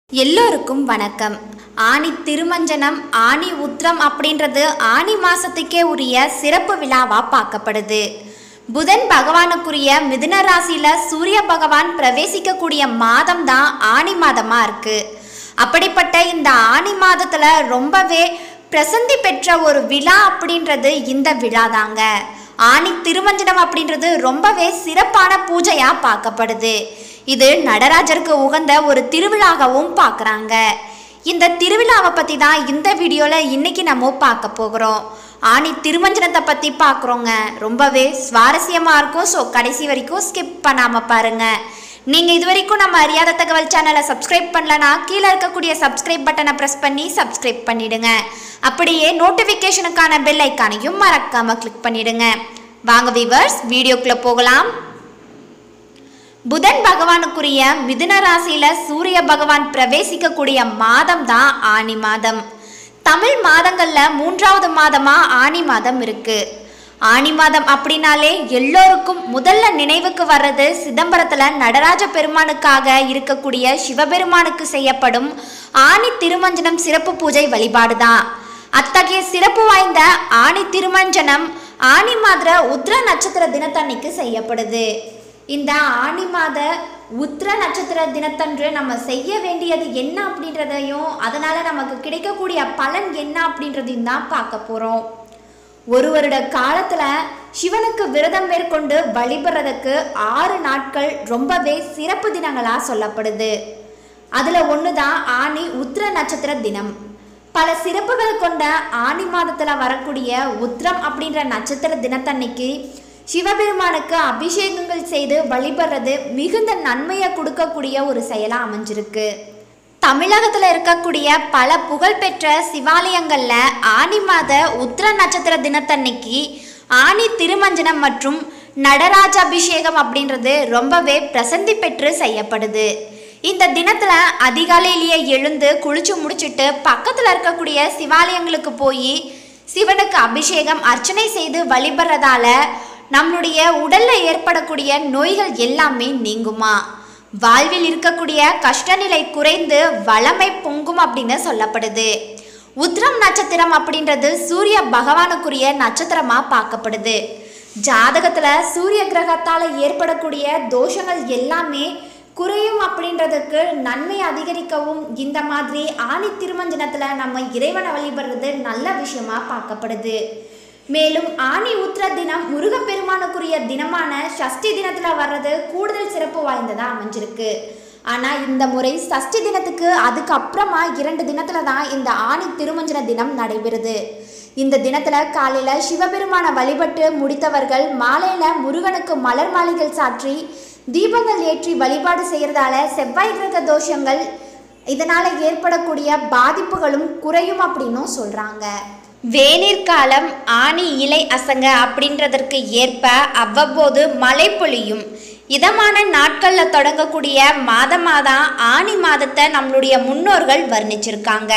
எல்லோருக்கும் வணக்கம் ஆனி திருமஞ்சனம் ஆனி உத்திரம் அப்படின்றது ஆனி மாசத்துக்கே உரிய சிறப்பு விழாவா பார்க்கப்படுது புதன் பகவானுக்குரிய மிதுன ராசியில சூரிய பகவான் பிரவேசிக்கக்கூடிய மாதம் தான் ஆனி மாதமா இருக்கு அப்படிப்பட்ட இந்த ஆனி மாதத்துல ரொம்பவே பிரசந்தி பெற்ற ஒரு விழா அப்படின்றது இந்த விழா தாங்க ஆனி திருமஞ்சனம் அப்படின்றது ரொம்பவே சிறப்பான பூஜையா பார்க்கப்படுது இது நடராஜருக்கு உகந்த ஒரு திருவிழாகவும் பார்க்குறாங்க இந்த திருவிழாவை பற்றி தான் இந்த வீடியோவில் இன்னைக்கு நம்ம பார்க்க போகிறோம் ஆனி திருமஞ்சனத்தை பற்றி பார்க்குறோங்க ரொம்பவே சுவாரஸ்யமாக இருக்கும் ஸோ கடைசி வரைக்கும் ஸ்கிப் பண்ணாமல் பாருங்கள் நீங்கள் இது வரைக்கும் நம்ம அறியாத தகவல் சேனலை சப்ஸ்கிரைப் பண்ணலனா கீழே இருக்கக்கூடிய சப்ஸ்கிரைப் பட்டனை ப்ரெஸ் பண்ணி சப்ஸ்கிரைப் பண்ணிடுங்க அப்படியே நோட்டிஃபிகேஷனுக்கான பெல் ஐக்கானையும் மறக்காமல் கிளிக் பண்ணிடுங்க வாங்க வீவர்ஸ் வீடியோக்குள்ளே போகலாம் புதன் பகவானுக்குரிய மிதுன ராசியில சூரிய பகவான் பிரவேசிக்கக்கூடிய மாதம் தான் ஆனி மாதம் தமிழ் மாதங்கள்ல மூன்றாவது மாதமா ஆனி மாதம் இருக்கு ஆனி மாதம் அப்படின்னாலே எல்லோருக்கும் முதல்ல நினைவுக்கு வர்றது சிதம்பரத்துல நடராஜ பெருமானுக்காக இருக்கக்கூடிய சிவபெருமானுக்கு செய்யப்படும் ஆனி திருமஞ்சனம் சிறப்பு பூஜை வழிபாடுதான் அத்தகைய சிறப்பு வாய்ந்த ஆனி திருமஞ்சனம் ஆனி மாத உத்ர நட்சத்திர தினத்தன்னைக்கு செய்யப்படுது இந்த ஆனி மாத உத்திர நட்சத்திர தினத்தன்று நம்ம செய்ய வேண்டியது என்ன அப்படின்றதையும் அதனால நமக்கு கிடைக்கக்கூடிய பலன் என்ன அப்படின்றதையும் தான் பார்க்க போறோம் ஒரு வருட காலத்துல சிவனுக்கு விரதம் மேற்கொண்டு வழிபடுறதுக்கு ஆறு நாட்கள் ரொம்பவே சிறப்பு தினங்களா சொல்லப்படுது அதுல ஒண்ணுதான் ஆனி உத்திர நட்சத்திர தினம் பல சிறப்புகள் கொண்ட ஆனி மாதத்துல வரக்கூடிய உத்திரம் அப்படின்ற நட்சத்திர தினத்தன்னைக்கு சிவபெருமானுக்கு அபிஷேகங்கள் செய்து வழிபடுறது மிகுந்த நன்மையை கொடுக்கக்கூடிய ஒரு செயலா அமைஞ்சிருக்கு தமிழகத்துல இருக்கக்கூடிய பல புகழ்பெற்ற சிவாலயங்கள்ல ஆனி மாத உத்திர நட்சத்திர தினத்தன்னைக்கு ஆனி திருமஞ்சனம் மற்றும் நடராஜ அபிஷேகம் அப்படின்றது ரொம்பவே பிரசந்தி பெற்று செய்யப்படுது இந்த தினத்துல அதிகாலையிலேயே எழுந்து குளிச்சு முடிச்சிட்டு பக்கத்துல இருக்கக்கூடிய சிவாலயங்களுக்கு போய் சிவனுக்கு அபிஷேகம் அர்ச்சனை செய்து வழிபடுறதால நம்மளுடைய உடல்ல ஏற்படக்கூடிய நோய்கள் எல்லாமே நீங்குமா வாழ்வில் இருக்கக்கூடிய கஷ்டநிலை குறைந்து வளமை பொங்கும் அப்படின்னு சொல்லப்படுது உத்ரம் நட்சத்திரம் அப்படின்றது சூரிய பகவானுக்குரிய நட்சத்திரமா பார்க்கப்படுது ஜாதகத்துல சூரிய கிரகத்தால ஏற்படக்கூடிய தோஷங்கள் எல்லாமே குறையும் அப்படின்றதுக்கு நன்மை அதிகரிக்கவும் இந்த மாதிரி ஆணி திருமஞ்சனத்துல நம்ம இறைவனை வழிபடுறது நல்ல விஷயமா பார்க்கப்படுது மேலும் ஆணி உத்திர தினம் முருகப்பெருமானுக்குரிய தினமான சஷ்டி தினத்துல வர்றது கூடுதல் சிறப்பு வாய்ந்ததா அமைஞ்சிருக்கு ஆனா இந்த முறை சஷ்டி தினத்துக்கு அதுக்கப்புறமா இரண்டு தினத்துல தான் இந்த ஆணி திருமஞ்சன தினம் நடைபெறுது இந்த தினத்துல காலையில சிவபெருமான வழிபட்டு முடித்தவர்கள் மாலையில முருகனுக்கு மலர் மாலைகள் சாற்றி தீபங்கள் ஏற்றி வழிபாடு செய்யறதால செவ்வாய் கிரக தோஷங்கள் இதனால ஏற்படக்கூடிய பாதிப்புகளும் குறையும் அப்படின்னும் சொல்றாங்க வேநீர் காலம் ஆணி இலை அசங்க அப்படின்றதற்கு ஏற்ப அவ்வப்போது மழை பொழியும் இதமான நாட்களில் தொடங்கக்கூடிய மாதமாதான் ஆணி மாதத்தை நம்மளுடைய முன்னோர்கள் வர்ணிச்சிருக்காங்க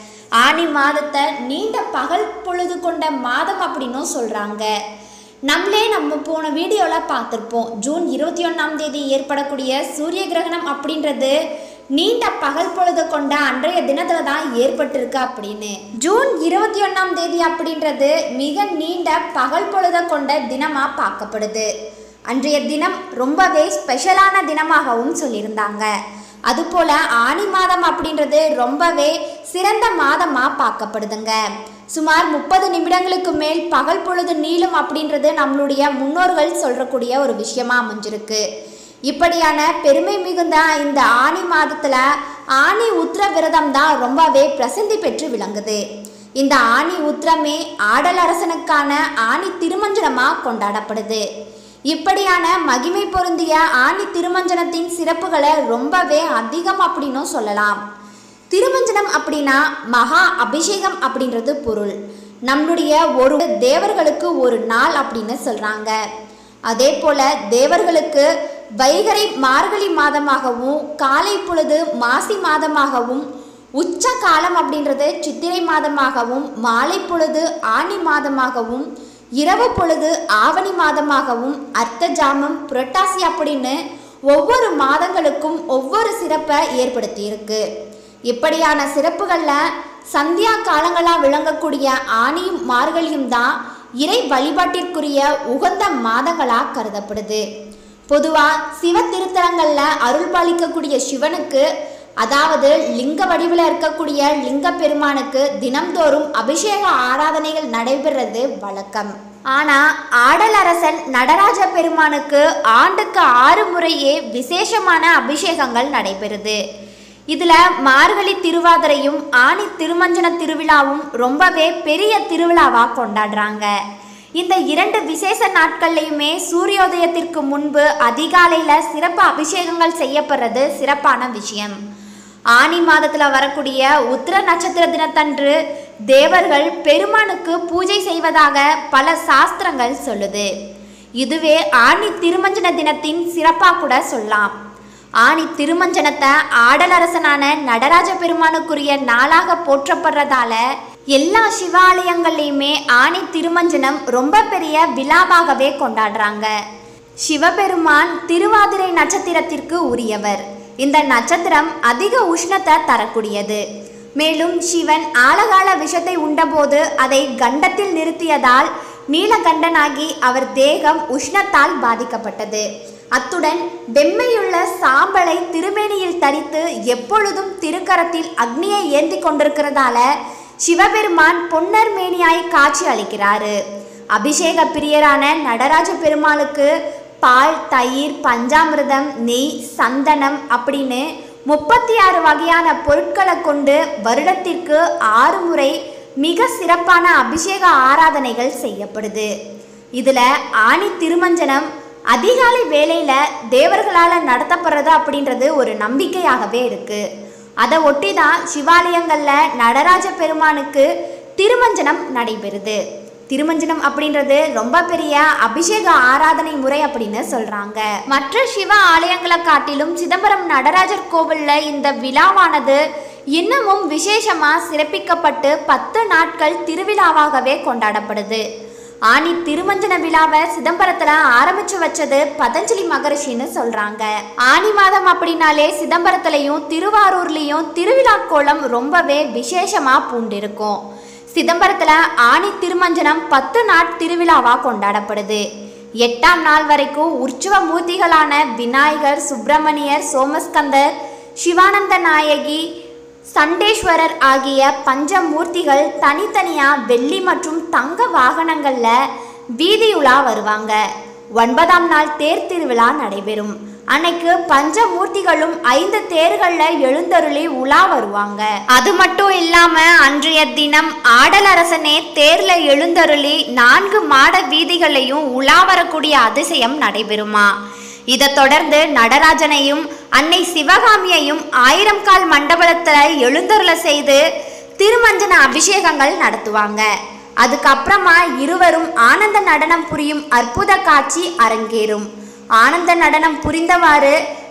ஆணி மாதத்தை நீண்ட பகல் பொழுது கொண்ட மாதம் அப்படின்னும் சொல்கிறாங்க நம்மளே நம்ம போன வீடியோவில் பார்த்துருப்போம் ஜூன் இருபத்தி ஒன்றாம் தேதி ஏற்படக்கூடிய சூரிய கிரகணம் அப்படின்றது நீண்ட பகல் பொழுது கொண்ட அன்றைய தினத்துல தான் ஏற்பட்டிருக்கு அப்படின்னு ஜூன் இருபத்தி ஒன்றாம் தேதி அப்படின்றது மிக நீண்ட பகல் பொழுத கொண்ட தினமா பார்க்கப்படுது அன்றைய தினம் ரொம்பவே ஸ்பெஷலான தினமாகவும் சொல்லியிருந்தாங்க அதுபோல ஆனி மாதம் அப்படின்றது ரொம்பவே சிறந்த மாதமா பார்க்கப்படுதுங்க சுமார் முப்பது நிமிடங்களுக்கு மேல் பகல் பொழுது நீளும் அப்படின்றது நம்மளுடைய முன்னோர்கள் சொல்றக்கூடிய ஒரு விஷயமா அமைஞ்சிருக்கு இப்படியான பெருமை மிகுந்த இந்த ஆனி மாதத்துல ஆனி உத்திர விரதம் தான் ரொம்பவே பிரசித்தி பெற்று விளங்குது இந்த ஆனி உத்திரமே ஆடல் அரசனுக்கான ஆனி திருமஞ்சனமா கொண்டாடப்படுது இப்படியான மகிமை பொருந்திய ஆனி திருமஞ்சனத்தின் சிறப்புகளை ரொம்பவே அதிகம் அப்படின்னும் சொல்லலாம் திருமஞ்சனம் அப்படின்னா மகா அபிஷேகம் அப்படின்றது பொருள் நம்மளுடைய ஒரு தேவர்களுக்கு ஒரு நாள் அப்படின்னு சொல்றாங்க அதே போல தேவர்களுக்கு வைகரை மார்கழி மாதமாகவும் காலை பொழுது மாசி மாதமாகவும் உச்ச காலம் அப்படின்றது சித்திரை மாதமாகவும் மாலை பொழுது ஆனி மாதமாகவும் இரவு பொழுது ஆவணி மாதமாகவும் அர்த்த ஜாமம் புரட்டாசி அப்படின்னு ஒவ்வொரு மாதங்களுக்கும் ஒவ்வொரு சிறப்பை ஏற்படுத்தியிருக்கு இப்படியான சிறப்புகளில் சந்தியா காலங்களாக விளங்கக்கூடிய ஆணியும் மார்கழியும் தான் இறை வழிபாட்டிற்குரிய உகந்த மாதங்களாக கருதப்படுது பொதுவாக சிவ திருத்தலங்களில் அருள் பாலிக்கக்கூடிய சிவனுக்கு அதாவது லிங்க வடிவில் இருக்கக்கூடிய லிங்க பெருமானுக்கு தினம்தோறும் அபிஷேக ஆராதனைகள் நடைபெறது வழக்கம் ஆனால் ஆடல் அரசன் நடராஜ பெருமானுக்கு ஆண்டுக்கு ஆறு முறையே விசேஷமான அபிஷேகங்கள் நடைபெறுது இதில் மார்கழி திருவாதிரையும் ஆணி திருமஞ்சன திருவிழாவும் ரொம்பவே பெரிய திருவிழாவாக கொண்டாடுறாங்க இந்த இரண்டு விசேஷ நாட்கள்லையுமே சூரியோதயத்திற்கு முன்பு அதிகாலையில் சிறப்பு அபிஷேகங்கள் செய்யப்படுறது சிறப்பான விஷயம் ஆனி மாதத்தில் வரக்கூடிய உத்திர நட்சத்திர தினத்தன்று தேவர்கள் பெருமானுக்கு பூஜை செய்வதாக பல சாஸ்திரங்கள் சொல்லுது இதுவே ஆணி திருமஞ்சன தினத்தின் சிறப்பாக கூட சொல்லலாம் ஆணி திருமஞ்சனத்தை ஆடலரசனான நடராஜ பெருமானுக்குரிய நாளாக போற்றப்படுறதால எல்லா சிவாலயங்கள்லையுமே ஆணி திருமஞ்சனம் ரொம்ப பெரிய விழாவாகவே கொண்டாடுறாங்க சிவபெருமான் திருவாதிரை நட்சத்திரத்திற்கு உரியவர் இந்த நட்சத்திரம் அதிக உஷ்ணத்தை தரக்கூடியது மேலும் சிவன் ஆலகால விஷத்தை உண்டபோது அதை கண்டத்தில் நிறுத்தியதால் நீலகண்டனாகி அவர் தேகம் உஷ்ணத்தால் பாதிக்கப்பட்டது அத்துடன் வெம்மையுள்ள சாம்பலை திருமேனியில் தரித்து எப்பொழுதும் திருக்கரத்தில் அக்னியை ஏந்தி கொண்டிருக்கிறதால சிவபெருமான் பொன்னர் மேனியாய் காட்சி அளிக்கிறாரு அபிஷேக பிரியரான நடராஜ பெருமாளுக்கு பால் தயிர் பஞ்சாமிர்தம் நெய் சந்தனம் அப்படின்னு முப்பத்தி ஆறு வகையான பொருட்களை கொண்டு வருடத்திற்கு ஆறு முறை மிக சிறப்பான அபிஷேக ஆராதனைகள் செய்யப்படுது இதில் ஆணி திருமஞ்சனம் அதிகாலை வேளையில் தேவர்களால் நடத்தப்படுறது அப்படின்றது ஒரு நம்பிக்கையாகவே இருக்குது அதை ஒட்டி தான் சிவாலயங்களில் நடராஜ பெருமானுக்கு திருமஞ்சனம் நடைபெறுது திருமஞ்சனம் அப்படின்றது ரொம்ப பெரிய அபிஷேக ஆராதனை முறை அப்படின்னு சொல்றாங்க மற்ற சிவ ஆலயங்களை காட்டிலும் சிதம்பரம் நடராஜர் கோவில்ல இந்த விழாவானது இன்னமும் விசேஷமா சிறப்பிக்கப்பட்டு பத்து நாட்கள் திருவிழாவாகவே கொண்டாடப்படுது ஆனி திருமஞ்சன விழாவை சிதம்பரத்துல ஆரம்பிச்சு வச்சது பதஞ்சலி மகரிஷின்னு சொல்றாங்க ஆனி மாதம் அப்படின்னாலே சிதம்பரத்துலயும் திருவாரூர்லயும் திருவிழா கோலம் ரொம்பவே விசேஷமா பூண்டிருக்கும் சிதம்பரத்துல ஆனி திருமஞ்சனம் பத்து நாட் திருவிழாவா கொண்டாடப்படுது எட்டாம் நாள் வரைக்கும் உற்சவ மூர்த்திகளான விநாயகர் சுப்பிரமணியர் சோமஸ்கந்தர் சிவானந்த நாயகி சண்டேஸ்வரர் ஆகிய பஞ்சமூர்த்திகள் தனித்தனியா வெள்ளி மற்றும் தங்க வாகனங்கள்ல வீதியுலா வருவாங்க ஒன்பதாம் நாள் தேர் திருவிழா நடைபெறும் அன்னைக்கு பஞ்சமூர்த்திகளும் ஐந்து தேர்கள்ல எழுந்தருளி உலா வருவாங்க அது மட்டும் இல்லாம அன்றைய தினம் ஆடலரசனே தேர்ல எழுந்தருளி நான்கு மாட வீதிகளையும் உலா வரக்கூடிய அதிசயம் நடைபெறுமா இதைத் தொடர்ந்து நடராஜனையும் அன்னை சிவகாமியையும் ஆயிரம் கால் மண்டபத்துல எழுந்தருள செய்து திருமஞ்சன அபிஷேகங்கள் நடத்துவாங்க அதுக்கப்புறமா இருவரும் ஆனந்த நடனம் புரியும் அற்புத காட்சி அரங்கேறும் ஆனந்த நடனம் புரிந்தவாறு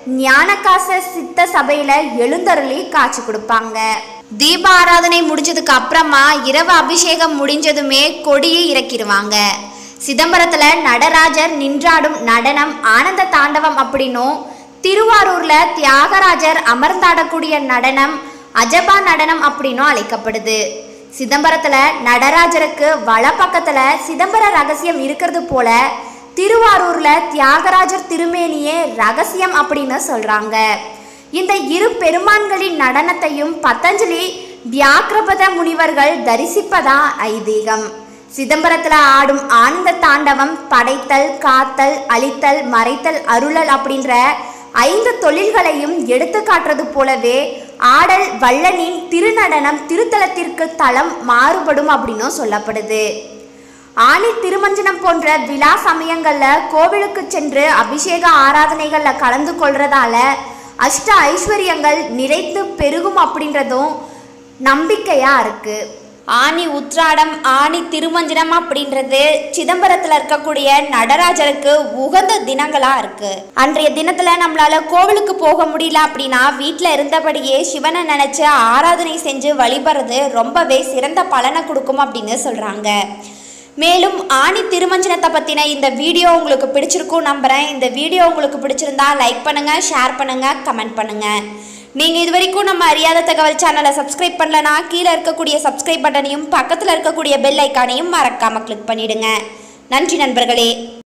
ஞானகாச சித்த சபையில எழுந்தருளி காட்சி கொடுப்பாங்க தீப ஆராதனை முடிஞ்சதுக்கு அப்புறமா இரவு அபிஷேகம் முடிஞ்சதுமே கொடியை இறக்கிடுவாங்க சிதம்பரத்துல நடராஜர் நின்றாடும் நடனம் ஆனந்த தாண்டவம் அப்படின்னும் திருவாரூர்ல தியாகராஜர் அமர்ந்தாடக்கூடிய நடனம் அஜபா நடனம் அப்படின்னும் அழைக்கப்படுது சிதம்பரத்துல நடராஜருக்கு வலப்பக்கத்துல சிதம்பர ரகசியம் இருக்கிறது போல திருவாரூர்ல தியாகராஜர் திருமேனியே ரகசியம் அப்படின்னு சொல்றாங்க இந்த இரு பெருமான்களின் நடனத்தையும் பதஞ்சலி வியாக்கிரபத முனிவர்கள் தரிசிப்பதா ஐதீகம் சிதம்பரத்துல ஆடும் ஆனந்த தாண்டவம் படைத்தல் காத்தல் அழித்தல் மறைத்தல் அருளல் அப்படின்ற ஐந்து தொழில்களையும் எடுத்து காட்டுறது போலவே ஆடல் வள்ளலின் திருநடனம் திருத்தலத்திற்கு தலம் மாறுபடும் அப்படின்னும் சொல்லப்படுது ஆணி திருமஞ்சனம் போன்ற விழா சமயங்கள்ல கோவிலுக்கு சென்று அபிஷேக ஆராதனைகள்ல கலந்து கொள்றதால அஷ்ட ஐஸ்வர்யங்கள் நிறைத்து பெருகும் அப்படின்றதும் நம்பிக்கையா இருக்கு ஆனி உத்ராடம் ஆனி திருமஞ்சனம் அப்படின்றது சிதம்பரத்தில் இருக்கக்கூடிய நடராஜருக்கு உகந்த தினங்களாக இருக்கு அன்றைய தினத்தில் நம்மளால கோவிலுக்கு போக முடியல அப்படின்னா வீட்டில் இருந்தபடியே சிவனை நினச்சி ஆராதனை செஞ்சு வழிபடுறது ரொம்பவே சிறந்த பலனை கொடுக்கும் அப்படின்னு சொல்கிறாங்க மேலும் ஆணி திருமஞ்சனத்தை பற்றின இந்த வீடியோ உங்களுக்கு பிடிச்சிருக்கும் நம்புகிறேன் இந்த வீடியோ உங்களுக்கு பிடிச்சிருந்தா லைக் பண்ணுங்கள் ஷேர் பண்ணுங்கள் கமெண்ட் பண்ணுங்கள் நீங்கள் இது வரைக்கும் நம்ம அறியாத தகவல் சேனலை சப்ஸ்கிரைப் பண்ணலனா கீழே இருக்கக்கூடிய சப்ஸ்கிரைப் பட்டனையும் பக்கத்தில் இருக்கக்கூடிய பெல் ஐக்கானையும் மறக்காமல் கிளிக் பண்ணிடுங்க நன்றி நண்பர்களே